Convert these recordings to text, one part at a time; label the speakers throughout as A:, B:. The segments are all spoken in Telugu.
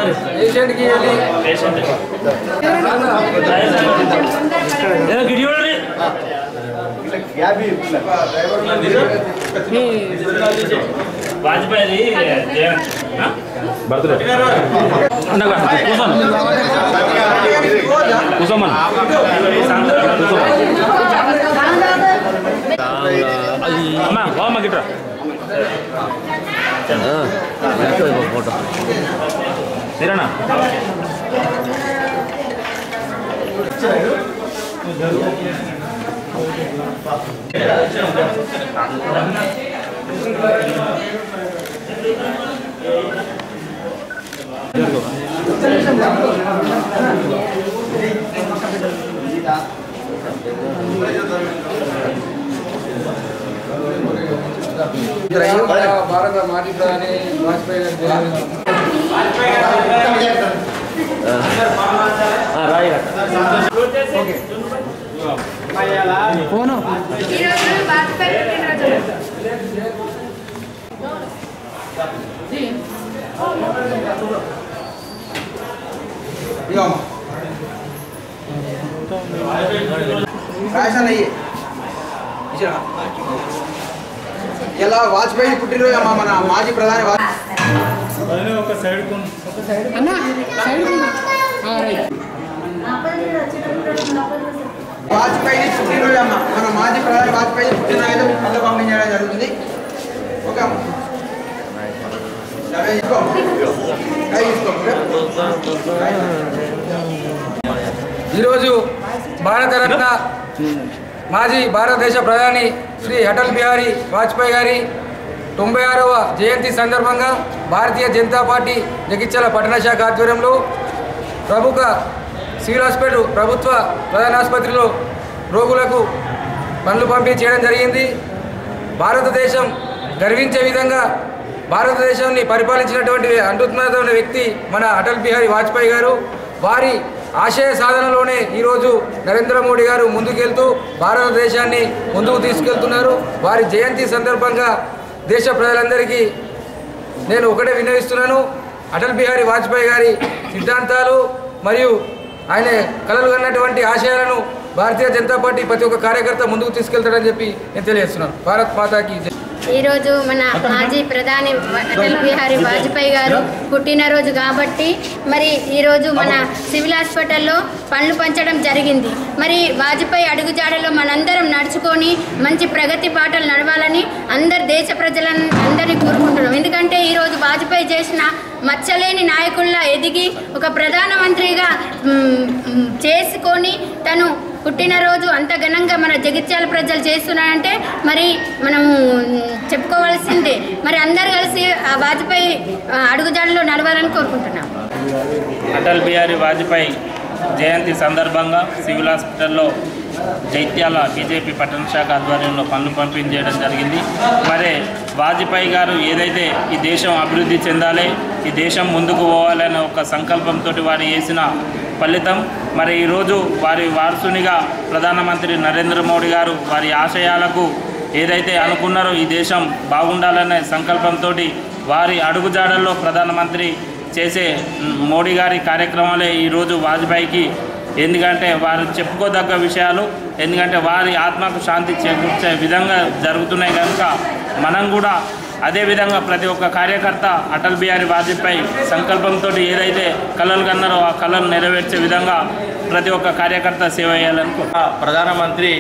A: పేషెంట్కి వెళ్ళి
B: వాజ్పేయి
C: బర్త్డే కూర్చోను కూర్చోమని అమ్మా బావమ్మ గిట్రా
D: ఫోటో
C: మీరేనా
A: భారత మాజీ ప్రధాని వాజ్పేయి గారి జయంతి.
D: రాయి
E: ఈరోజు వాజ్పేయి పుట్టినరోజు
A: రాజస్థాన్ అయ్యి ఇచ్చిరా. ఇలా వాజ్పేయి పుట్టినరోజు అమ్మా మన మాజీ ప్రధాని వాజ్- వాజ్పేయి పుట్టినరోజు అమ్మ మన మాజీ ప్రధాని వాజ్పేయి పుట్టినరోజు పళ్ళు పంపించడం జరుగుతుంది ఒక రవి తీసుకో. రవి తీసుకో. ఈరోజు భారతరత్న మాజీ భారతదేశ ప్రధాని శ్రీ అటల్ బిహారీ వాజ్పేయి గారి తొంభై ఆరవ జయంతి సందర్భంగా భారతీయ జనతా పార్టీ జగిత్యాల పట్టణ శాఖ ఆధ్వర్యంలో ప్రముఖ సివిల్ హాస్పిటల్ ప్రభుత్వ ప్రధాన ఆసుపత్రిలో రోగులకు పనులు పంపిణీ చేయడం జరిగింది భారతదేశం గర్వించే విధంగా భారతదేశాన్ని పరిపాలించినటువంటి అంటున్నటువంటి వ్యక్తి మన అటల్ బిహారీ వాజ్పేయి గారు వారి ఆశయ సాధనలోనే ఈరోజు నరేంద్ర మోడీ గారు ముందుకెళ్తూ భారతదేశాన్ని ముందుకు తీసుకెళ్తున్నారు వారి జయంతి సందర్భంగా దేశ ప్రజలందరికీ నేను ఒకటే విన్నవిస్తున్నాను అటల్ బిహారీ వాజ్పేయి గారి సిద్ధాంతాలు మరియు ఆయన కలలు కన్నటువంటి ఆశయాలను భారతీయ జనతా పార్టీ ప్రతి ఒక్క కార్యకర్త ముందుకు తీసుకెళ్తాడని చెప్పి నేను తెలియజేస్తున్నాను భారత్ మాతాకి జై.
E: ఈరోజు మన మాజీ ప్రధాని అటల్ బిహారీ వాజ్పేయి గారు పుట్టినరోజు కాబట్టి మరి ఈరోజు మన సివిల్ హాస్పిటల్లో పనులు పంచడం జరిగింది మరి వాజ్పేయి అడుగుజాడలో మనందరం నడుచుకొని మంచి ప్రగతి బాటలు నడవాలని అందరు దేశ ప్రజలను అందరినీ కోరుకుంటున్నాం ఎందుకంటే ఈరోజు వాజ్పేయి చేసిన మచ్చలేని నాయకుల్లా ఎదిగి ఒక ప్రధానమంత్రిగా మ్, మ్, చేసుకొని తను పుట్టినరోజు అంత ఘనంగా మన జగిత్యాల ప్రజలు చేస్తున్నారంటే మరి మనము చెప్పుకోవాల్సిందే మరి అందరు కలిసి ఆ వాజ్పేయి ఆ, అడుగుజాడలో నడవాలని కోరుకుంటున్నాం
B: అటల్ బిహారీ వాజ్పేయి జయంతి సందర్భంగా సివిల్ హాస్పిటల్లో జైత్యాల బీజేపీ పట్టణ శాఖ ఆధ్వర్యంలో పనులు పంపిణీ చేయడం జరిగింది మరి వాజ్పేయి గారు ఏదైతే ఈ దేశం అభివృద్ధి చెందాలి ఈ దేశం ముందుకు పోవాలనే ఒక సంకల్పంతో వారు చేసిన ఫలితం మరి ఈరోజు వారి వారసునిగా ప్రధానమంత్రి నరేంద్ర మోడీ గారు వారి ఆశయాలకు ఏదైతే అనుకున్నారో ఈ దేశం బాగుండాలనే సంకల్పంతో వారి అడుగుజాడల్లో ప్రధానమంత్రి చేసే మ్, మోడీ గారి కార్యక్రమాలే ఈరోజు వాజ్పేయికి ఎందుకంటే వారు చెప్పుకోదగ్గ విషయాలు ఎందుకంటే వారి ఆత్మకు శాంతి చేకూర్చే విధంగా జరుగుతున్నాయి కనుక మనం కూడా అదేవిధంగా ప్రతి ఒక్క కార్యకర్త అటల్ బిహారీ వాజ్పేయి సంకల్పంతో ఏదైతే కళలు కన్నారో ఆ కళను నెరవేర్చే విధంగా ప్రతి ఒక్క కార్యకర్త సేవ చేయాలనుకుంటున్నాను
F: ప్రధానమంత్రి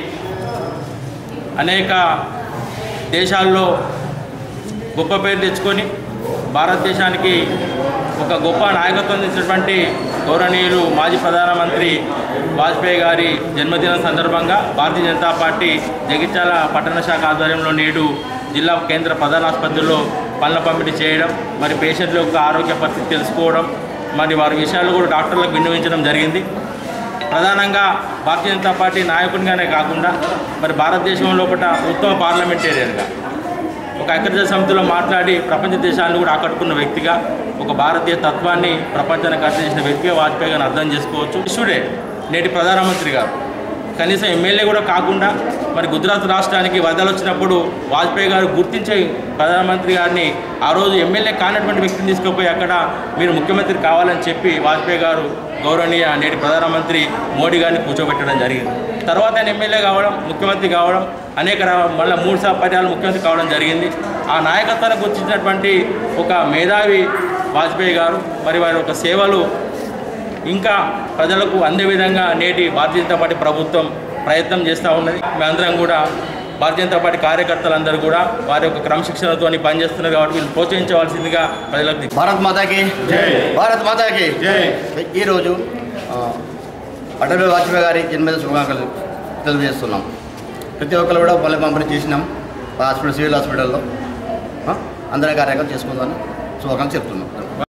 F: అనేక దేశాల్లో గొప్ప పేరు తెచ్చుకొని భారతదేశానికి ఒక గొప్ప నాయకత్వం ఇచ్చినటువంటి గౌరవనీయులు మాజీ ప్రధానమంత్రి వాజ్పేయి గారి జన్మదినం సందర్భంగా భారతీయ జనతా పార్టీ జగిత్యాల పట్టణ శాఖ ఆధ్వర్యంలో నేడు జిల్లా కేంద్ర ప్రధాన ఆసుపత్రిలో పనుల పంపిణీ చేయడం మరి పేషెంట్ల యొక్క ఆరోగ్య పరిస్థితి తెలుసుకోవడం మరి వారి విషయాలు కూడా డాక్టర్లకు విన్నవించడం జరిగింది ప్రధానంగా భారతీయ జనతా పార్టీ నాయకునిగానే కాకుండా మరి భారతదేశం లోపల ఉత్తమ పార్లమెంటేరియన్గా ఒక ఐక్యరాజ్య సమితిలో మాట్లాడి ప్రపంచ దేశాలను కూడా ఆకట్టుకున్న వ్యక్తిగా ఒక భారతీయ తత్వాన్ని ప్రపంచానికి అర్థం చేసిన వ్యక్తిగా వాజ్పేయి గారిని అర్థం చేసుకోవచ్చు శిష్యుడే నేటి ప్రధానమంత్రి గారు కనీసం ఎమ్మెల్యే కూడా కాకుండా మరి గుజరాత్ రాష్ట్రానికి వరదలు వచ్చినప్పుడు వాజ్పేయి గారు గుర్తించే ప్రధానమంత్రి గారిని ఆ రోజు ఎమ్మెల్యే కానటువంటి వ్యక్తిని తీసుకుపోయి అక్కడ మీరు ముఖ్యమంత్రి కావాలని చెప్పి వాజ్పేయి గారు గౌరవనీయ నేటి ప్రధానమంత్రి మోడీ గారిని కూర్చోబెట్టడం జరిగింది తర్వాత ఆయన ఎమ్మెల్యే కావడం ముఖ్యమంత్రి కావడం అనేక రా- మళ్ళీ మూడు సార్లు పర్యాలు ముఖ్యమంత్రి కావడం జరిగింది ఆ నాయకత్వాన్ని గుర్తించినటువంటి ఒక మేధావి వాజ్పేయి గారు మరి వారి యొక్క సేవలు ఇంకా ప్రజలకు అందే విధంగా నేటి భారతీయ జనతా పార్టీ ప్రభుత్వం ప్రయత్నం చేస్తూ ఉన్నది మేమందరం కూడా భారతీయ జనతా పార్టీ కార్యకర్తలందరూ కూడా వారి యొక్క క్రమశిక్షణతో పనిచేస్తున్నారు కాబట్టి వీళ్ళు ప్రోత్సహించవలసిందిగా ప్రజలకు
G: భారత్ మాతాకి భారత్ మాతాకి ఈరోజు ఆ, అటల్ బిహారీ వాజ్పేయి గారి జన్మదిన శుభాకాంక్షలు తెలియజేస్తున్నాం ప్రతి ఒక్కరు కూడా పల్లె పంపిణీ చేసినాం హాస్పిటల్ సివిల్ హాస్పిటల్లో ఆ, అందరి కార్యక్రమం చేసుకుందామని శుభాకాంక్షలు చెప్తున్నాం